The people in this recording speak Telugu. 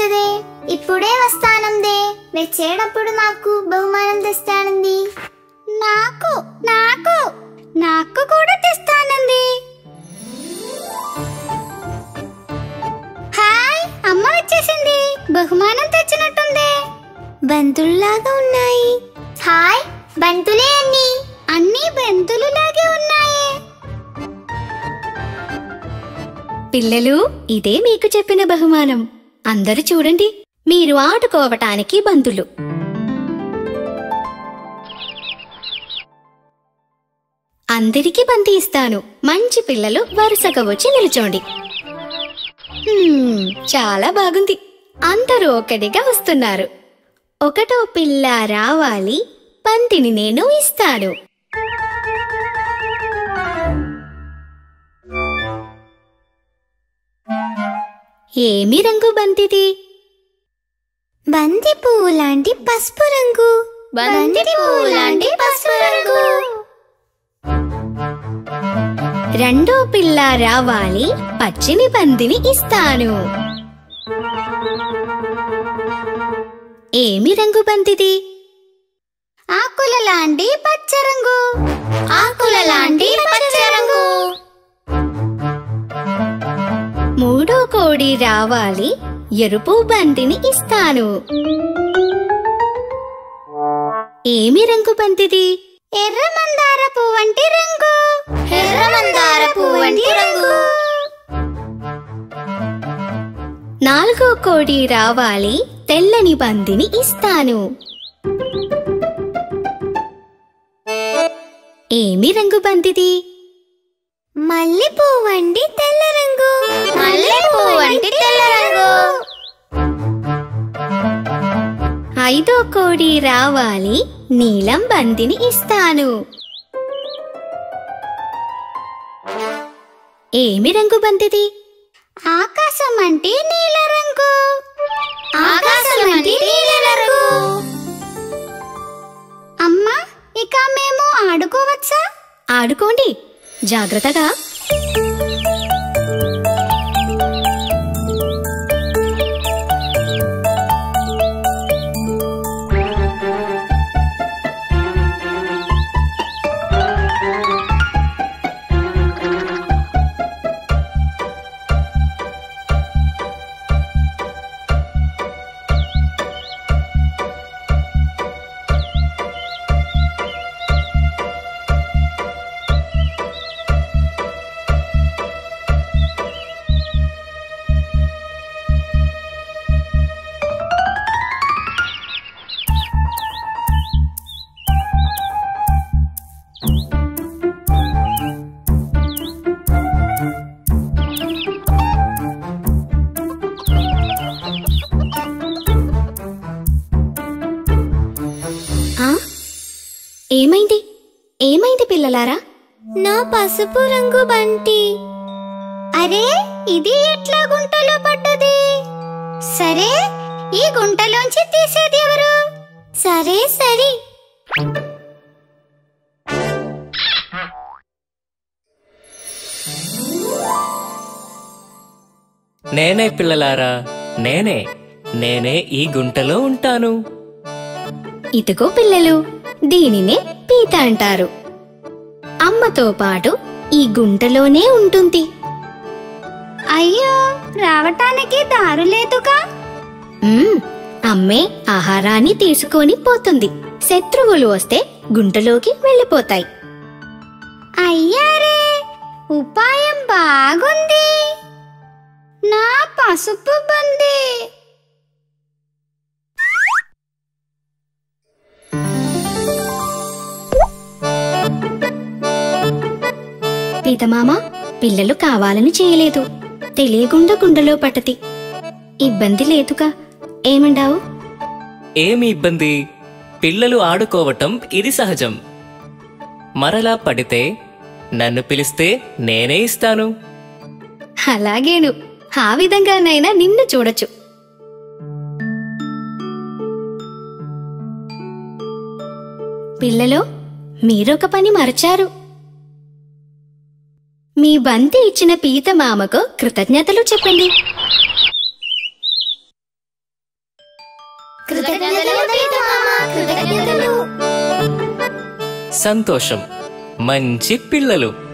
రాలేదే ఇప్పుడే వస్తానందే వచ్చేటప్పుడు నాకు బహుమానం తెస్తానంది నాకు నాకు నాకు కూడా తెస్తానంది హాయ్ అమ్మ వచ్చేసింది బహుమానం తెచ్చినట్టుంది బంతుల్లాగా ఉన్నాయి హాయ్ బంతులే అన్ని అన్ని బంతులులాగే ఉన్నాయి పిల్లలు ఇదే మీకు చెప్పిన బహుమానం అందరూ చూడండి మీరు ఆడుకోవటానికి బంతులు అందరికీ బంతి ఇస్తాను మంచి పిల్లలు వరుసగా వచ్చి నిల్చోండి హ్మ్, చాలా బాగుంది అందరూ ఒకటిగా వస్తున్నారు ఒకటో పిల్ల రావాలి బంతిని నేను ఇస్తాను ఏమి రంగు బంతిది బంతి పువ్వు లాంటి పసుపు రంగు బంతి పువ్వు లాంటి పసుపు రంగు రెండో పిల్ల రావాలి పచ్చిని బంతిని ఇస్తాను ఏమి రంగు బంతిది ఆకుల లాంటి పచ్చ రంగు ఆకుల లాంటి పచ్చ రంగు మూడో కోడి రావాలి ఎరుపు బంతిని ఇస్తాను ఏమి రంగు బంతిది ఎర్ర మందార పువ్వు వంటి రంగు ఎర్ర మందార పువ్వు వంటి రంగు నాలుగో కోడి రావాలి తెల్లని బంతిని ఇస్తాను ఏమి రంగు బంతిది మల్లె పువ్వు వంటి తెల్ల రంగు మల్లె పువ్వు వంటి తెల్ల రంగు ఐదో కోడి రావాలి నీలం బంతిని ఇస్తాను ఏమి రంగు బంతిది ఆకాశం అంటే నీల రంగు ఆకాశం అంటే నీల రంగు అమ్మా ఇక మేము ఆడుకోవచ్చా ఆడుకోండి జాగ్రత్తగా ఆ? ఏమైంది ఏమైంది పిల్లలారా నా పసుపు రంగు బంతి అరే ఇది ఎట్లా గుంటలో పడ్డది సరే ఈ గుంటలోంచి తీసేది ఎవరు సరే సరే నేనే పిల్లలారా నేనే నేనే ఈ గుంటలో ఉంటాను ఇదిగో పిల్లలు దీనినే పీత అంటారు అమ్మతో పాటు ఈ గుంటలోనే ఉంటుంది అయ్యో రావటానికి దారు లేదుగా మ్మ్, అమ్మే ఆహారాన్ని తీసుకొని పోతుంది శత్రువులు వస్తే గుంటలోకి వెళ్ళిపోతాయి అయ్యారే ఉపాయం బాగుంది నా పసుపు బంది పీతమామ పిల్లలు కావాలని చేయలేదు తెలియకుండా గుండెలో పట్టతి ఇబ్బంది లేదుగా ఏమండావు ఏమి ఇబ్బంది పిల్లలు ఆడుకోవటం ఇది సహజం మరలా పడితే నన్ను పిలిస్తే నేనే ఇస్తాను అలాగేను ఆ విధంగానైనా నిన్ను చూడొచ్చు పిల్లలో మీరొక పని మరచారు మీ బంతి ఇచ్చిన పీత మామకు కృతజ్ఞతలు చెప్పండి కృతజ్ఞతలు పీతమామ కృతజ్ఞతలు సంతోషం మంచి పిల్లలు